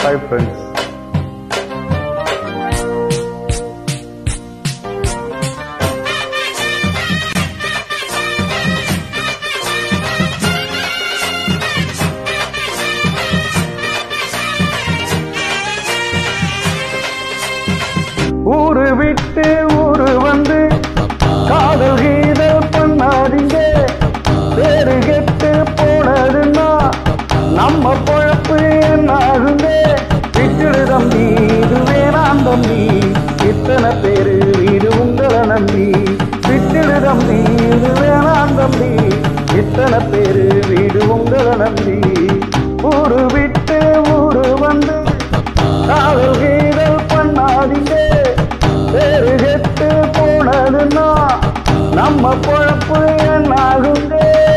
hi friends ஊரு விட்டு ஊரு வந்து காதல் கீதல் பண்ணாதீங்க பேரு கெட்டு போனதுன்னா நம்ம பொழப்பு என்னாகுங்க விட்டுடு தம்பி இது வேணாம் தம்பி இத்தனை பேரு வீடு உங்களை நம்பி விட்டுடு தம்பி இது வேணாம் தம்பி இத்தனை பேரு வீடு உங்களை நம்பி ஊரு விட்டு ஊரு வந்து காதல் கீதல் பண்ணாதீங்க பேரு கெட்டு போனதுன்னா நம்ம பொழப்பு என்னாகுங்க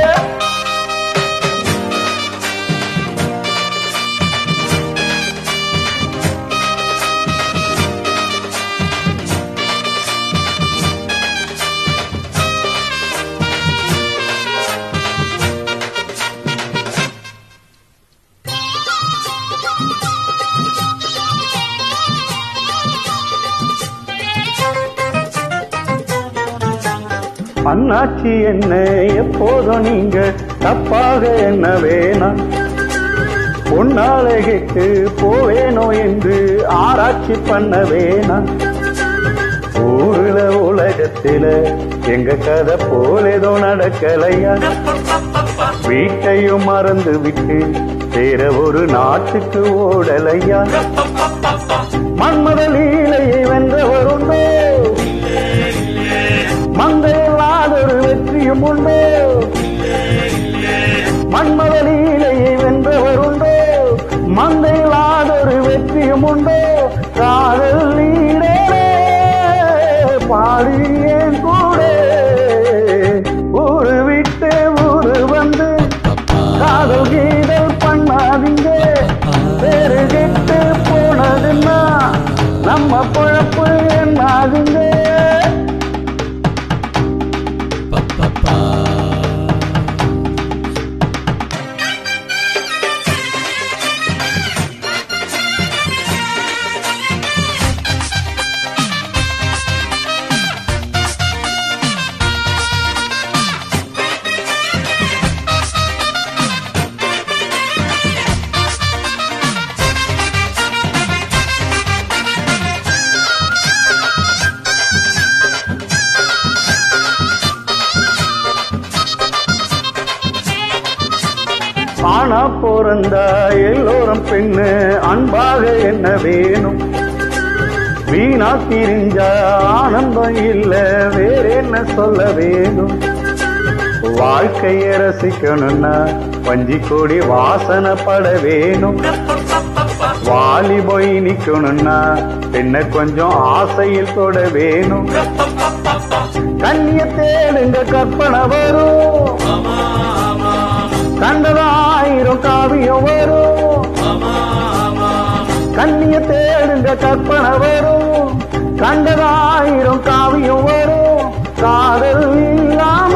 அண்ணாச்சி என்ன எப்போதும் நீங்க தப்பாக என்ன வேணாம் பொன்னால கெட்டு போவேனோ என்று ஆராய்ச்சி பண்ண வேணாம் ஊருல உலகத்தில எங்க கதை போல ஏதோ நடக்கலையா வீட்டையும் மறந்து விட்டு வேற ஒரு நாட்டுக்கு ஓடலையா மன்மத லீலையை வென்றவருண்டோ மங்கையில்லாதொரு வெற்றியும் உண்டோ மன்மத லீலையை வென்றவருண்டோ மங்கையில்லாதொரு வெற்றியும் உண்டோ காதல் நீரே பாடி என் கூட ஊரு விட்டு ஊரு வந்து காதல் கீதல் பண்ணாதீங்க பேரு கெட்டு போனதுன்னா நம்ம பொழப்பு என்னாகுங்க ஆனா பிறந்தா எல்லோரும் பெண்ணு அன்பாக என்ன வேணும் வீணா திரிஞ்சா ஆனந்தம் இல்ல வேற என்ன சொல்ல வேணும் வாழ்க்கைய ரசிக்கணும்னா பஞ்சி கொடி வாசனை பட வேணும் வாலி போய் நிக்கணும்னா பெண்ண கொஞ்சம் ஆசையில் தொட வேணும் கண்ணிய தேடுங்க கற்பனை வரும் கண்டதாயிரம் காவியம் வரும் கண்ணிய தேடுங்க கற்பனை வரும் கண்டதாயிரம் காவியம் வரும் காதல் இல்லாம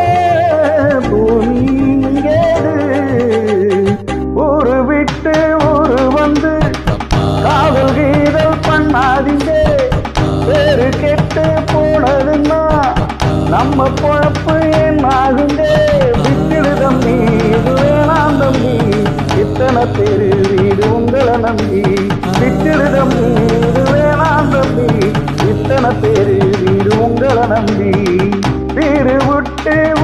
பூமி இங்கேது ஊரு விட்டு ஊரு வந்து காதல் கீதல் பண்ணாதீங்க பேரு கெட்டு போனதுன்னா நம்ம பொழப்பு என்னாகுங்க விட்டுடு தம்பி இது வேணாம் தம்பி இத்தனை பேரு வீடு உங்களை நம்பி விட்டுடு தம்பி இது வேணாம் தம்பி இத்தனை பேரு வீடு உங்களை நம்பி வீடு விட்டு